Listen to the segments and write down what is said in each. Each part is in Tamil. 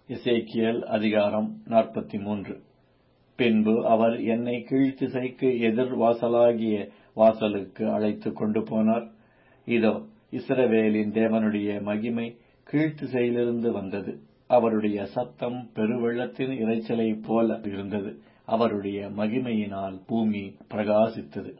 எசேக்கியேல் அதிகாரம் நாற்பத்துமூன்று பின்பு அவர் என்னை கீழ்த்திசைக்கு எதிர் வாசலாகிய வாசலுக்கு அழைத்துக் கொண்டு போனார் இதோ இஸ்ரவேலின் தேவனுடைய மகிமை கீழ்த்திசையிலிருந்து வந்தது அவருடைய சத்தம் பெருவெள்ளத்தின் இரைச்சலைப் போல இருந்தது அவருடைய மகிமையினால் பூமி பிரகாசித்தது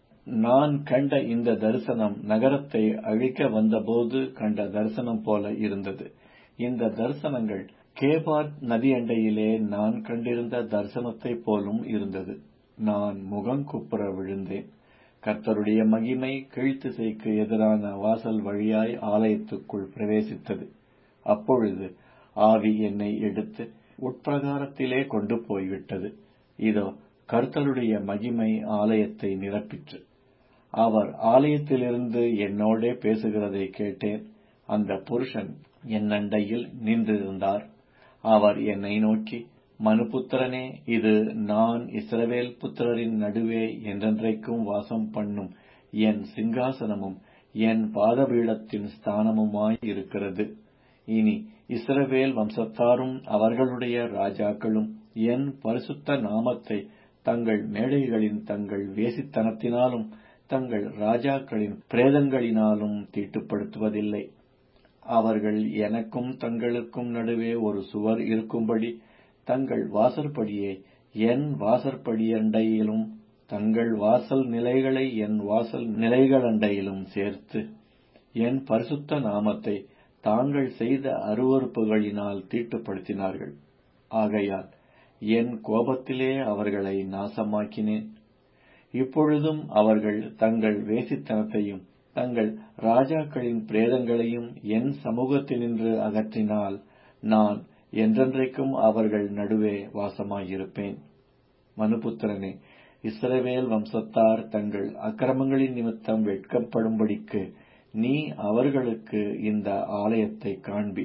நான் கண்ட இந்த தரிசனம் நகரத்தை அழிக்க வந்தபோது கண்ட தரிசனம் போல இருந்தது இந்த தரிசனங்கள் கேபார் நதியண்டையிலே நான் கண்டிருந்த தரிசனத்தைப் போலும் இருந்தது நான் முகங்குப்புற விழுந்தேன் கர்த்தருடைய மகிமை கீழ்த்திசைக்கு எதிரான வாசல் வழியாய் ஆலயத்துக்குள் பிரவேசித்தது அப்பொழுது ஆவி என்னை எடுத்து உட்பிரகாரத்திலே கொண்டு போய்விட்டது இதோ கர்த்தருடைய மகிமை ஆலயத்தை நிரப்பிற்று அவர் ஆலயத்திலிருந்து என்னோடே பேசுகிறதை கேட்டேன் அந்த புருஷன் என் அண்டையில் நின்றிருந்தார் அவர் என்னை நோக்கி மனுபுத்திரனே இது நான் இஸ்ரவேல் புத்திரரின் நடுவே என்றென்றைக்கும் வாசம் பண்ணும் என் சிங்காசனமும் என் பாதபீடத்தின் ஸ்தானமுமாய் இருக்கிறது இனி இஸ்ரவேல் வம்சத்தாரும் அவர்களுடைய ராஜாக்களும் என் பரிசுத்த நாமத்தை தங்கள் மேடைகளின் தங்கள் வேசித்தனத்தினாலும் தங்கள் ராஜாக்களின் பிரேதங்களினாலும் தீட்டுப்படுத்துவதில்லை அவர்கள் எனக்கும் தங்களுக்கும் நடுவே ஒரு சுவர் இருக்கும்படி தங்கள் வாசற்படியை என் வாசற்படியண்டையிலும் தங்கள் வாசல் நிலைகளை என் வாசல் நிலைகளண்டையிலும் சேர்த்து என் பரிசுத்த நாமத்தை தாங்கள் செய்த அருவறுப்புகளினால் தீட்டுப்படுத்தினார்கள் ஆகையால் என் கோபத்திலே அவர்களை நாசமாக்கினேன் இப்பொழுதும் அவர்கள் தங்கள் வேசித்தனத்தையும் தங்கள் ராஜாக்களின் பிரேதங்களையும் என் சமூகத்தினின்று அகற்றினால் நான் என்றென்றைக்கும் அவர்கள் நடுவே வாசமாயிருப்பேன் மனுபுத்திரனே இஸ்ரவேல் வம்சத்தார் தங்கள் அக்கிரமங்களின் நிமித்தம் வெட்கப்படும்படிக்கு நீ அவர்களுக்கு இந்த ஆலயத்தை காண்பி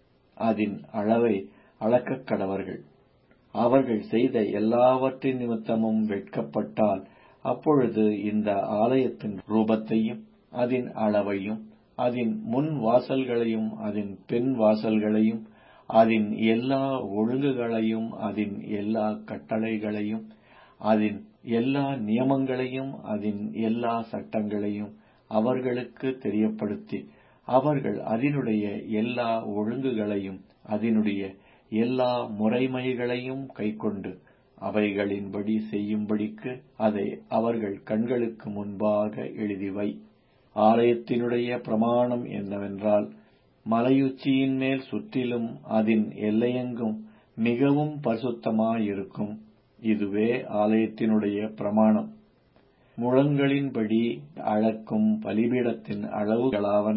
அதன் அளவை அளக்கக் கடவர்கள் அவர்கள் செய்த எல்லாவற்றின் நிமித்தமும் வெட்கப்பட்டால் அப்பொழுது இந்த ஆலயத்தின் ரூபத்தையும் அதன் அளவையும் அதன் முன் வாசல்களையும் அதன் பின் வாசல்களையும் அதன் எல்லா ஒழுங்குகளையும் அதன் எல்லா கட்டளைகளையும் அதன் எல்லா நியமங்களையும் அதன் எல்லா சட்டங்களையும் அவர்களுக்கு தெரியப்படுத்தி அவர்கள் அதனுடைய எல்லா ஒழுங்குகளையும் அதனுடைய எல்லா முறைமைகளையும் கைக்கொண்டு அவைகளின்படி செய்யும்படிக்கு அதை அவர்கள் கண்களுக்கு முன்பாக எழுதிவை ஆலயத்தினுடைய பிரமாணம் என்னவென்றால் மலையுச்சியின் மேல் சுற்றிலும் அதன் எல்லையெங்கும் மிகவும் பரிசுத்தமாயிருக்கும் இதுவே ஆலயத்தினுடைய பிரமாணம் முழங்களின்படி அளக்கும் பலிபீடத்தின் அளவுகளாவன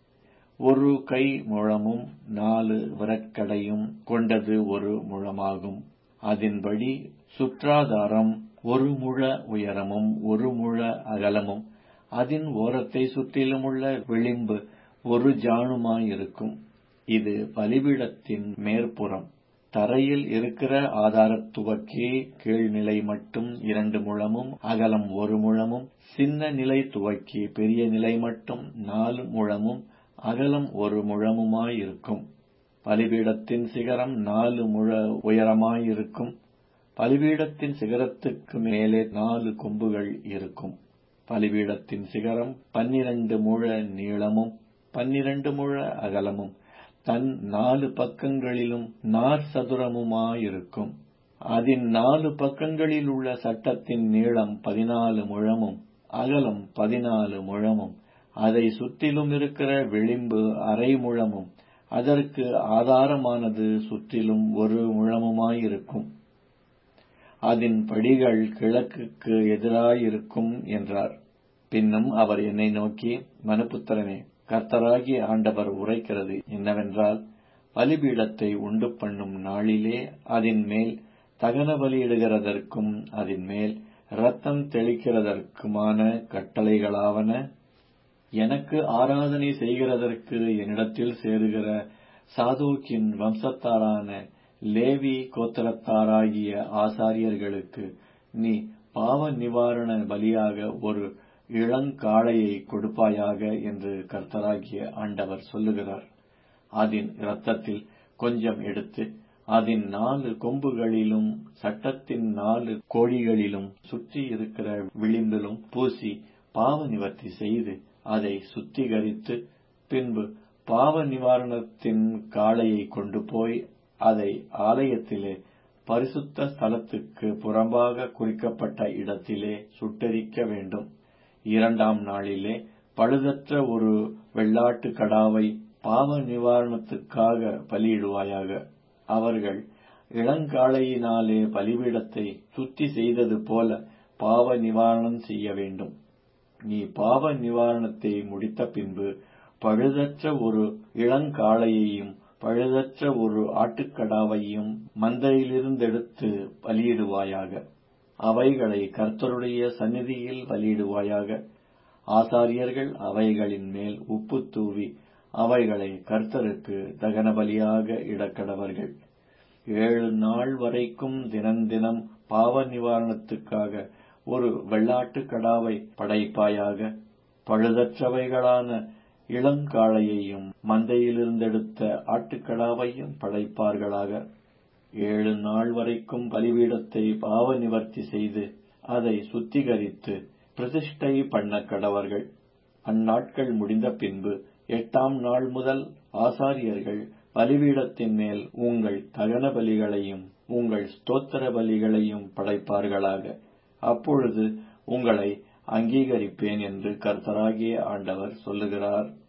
ஒரு கை முழமும் நாலு விரற்கடையும் கொண்டது ஒரு முழமாகும் அதன்படி சுற்றாதாரம் ஒரு முழ உயரமும் ஒரு முழ அகலமும் அதன் ஓரத்தை சுற்றிலுமுள்ள விளிம்பு ஒரு ஜானுமாயிருக்கும் இது பலிபீடத்தின் மேற்புறம் தரையில் இருக்கிற ஆதாரத்துவக்கே கீழ்நிலை மட்டும் இரண்டு முழமும் அகலம் ஒரு முழமும் சின்ன நிலை துவக்கி பெரிய நிலை மட்டும் நாலு முழமும் அகலம் ஒரு முழமுமாயிருக்கும் பலிபீடத்தின் சிகரம் நாலு முழ உயரமாயிருக்கும் பலிபீடத்தின் சிகரத்துக்கு மேலே நாலு கொம்புகள் இருக்கும் பலிபீடத்தின் சிகரம் பன்னிரண்டு முழ நீளமும் பன்னிரண்டு முழ அகலமும் தன் நாலு பக்கங்களிலும் நார் சதுரமுமாயிருக்கும் அதன் நாலு பக்கங்களில் உள்ள சட்டத்தின் நீளம் பதினாலு முழமும் அகலம் பதினாலு முழமும் அதை சுற்றிலும் இருக்கிற விளிம்பு அரை முழமும் அதற்கு ஆதாரமானது சுற்றிலும் ஒரு முழமுமாயிருக்கும் அதன் படிகள் கிழக்குக்கு எதிராயிருக்கும் என்றார் பின்னும் அவர் என்னை நோக்கி மனுப்புத்திரனே கர்த்தராகிய ஆண்டவர் உரைக்கிறது என்னவென்றால் பலிபீடத்தை உண்டு பண்ணும் நாளிலே அதன் மேல் தகன பலியிடுகிறதற்கும் அதன் மேல் ரத்தம் தெளிக்கிறதற்குமான கட்டளைகளாவன எனக்கு ஆராதனை செய்கிறதற்கு என்னிடத்தில் சேருகிற சாதோக்கின் வம்சத்தாரான லேவி கோத்திரத்தாராகிய ஆசாரியர்களுக்கு நீ பாவ நிவாரண பலியாக ஒரு இளங்காளையை கொடுப்பாயாக என்று கர்த்தராகிய ஆண்டவர் சொல்லுகிறார் அதன் இரத்தத்தில் கொஞ்சம் எடுத்து அதன் நாலு கொம்புகளிலும் சட்டத்தின் நாலு கோடிகளிலும் சுற்றி இருக்கிற விளிம்பிலும் பூசி பாவ நிவர்த்தி செய்து அதை சுத்திகரித்து பின்பு பாவ நிவாரணத்தின் காளையை கொண்டு போய் அதை ஆலயத்திலே பரிசுத்த ஸ்தலத்துக்கு புறம்பாக குறிக்கப்பட்ட இடத்திலே சுட்டெரிக்க வேண்டும் இரண்டாம் நாளிலே பழுதற்ற ஒரு வெள்ளாட்டு கடாவை பாவ நிவாரணத்துக்காக பலியிடுவாயாக அவர்கள் இளங்காளையினாலே பலிபீடத்தை சுத்தி செய்தது போல பாவ நிவாரணம் செய்ய வேண்டும் நீ பாவ நிவாரணத்தை முடித்த பின்பு பழுதற்ற ஒரு இளங்காளையையும் பழுதற்ற ஒரு ஆட்டுக்கடாவையும் மந்தையிலிருந்தெடுத்து பலியிடுவாயாக அவைகளை கர்த்தருடைய சந்நிதியில் பலியிடுவாயாக ஆசாரியர்கள் அவைகளின் மேல் உப்பு தூவி அவைகளை கர்த்தருக்கு தகன பலியாக இடக்கடவர்கள் ஏழு நாள் வரைக்கும் தினந்தினம் பாவ நிவாரணத்துக்காக ஒரு வெள்ளாட்டு கடாவை படைப்பாயாக பழுதற்றவைகளான இளங்காளையையும் மந்தையிலிருந்தெடுத்த ஆட்டுக்கடாவையும் படைப்பார்களாக ஏழு நாள் வரைக்கும் பலிபீடத்தை பாவ நிவர்த்தி செய்து அதை சுத்திகரித்து பிரதிஷ்டை பண்ண கடவர்கள் அந்நாட்கள் முடிந்த பின்பு எட்டாம் நாள் முதல் ஆசாரியர்கள் பலிபீடத்தின் மேல் உங்கள் தகன பலிகளையும் உங்கள் ஸ்தோத்திர பலிகளையும் படைப்பார்களாக அப்பொழுது உங்களை அங்கீகரிப்பேன் என்று கர்த்தராகிய ஆண்டவர் சொல்லுகிறார்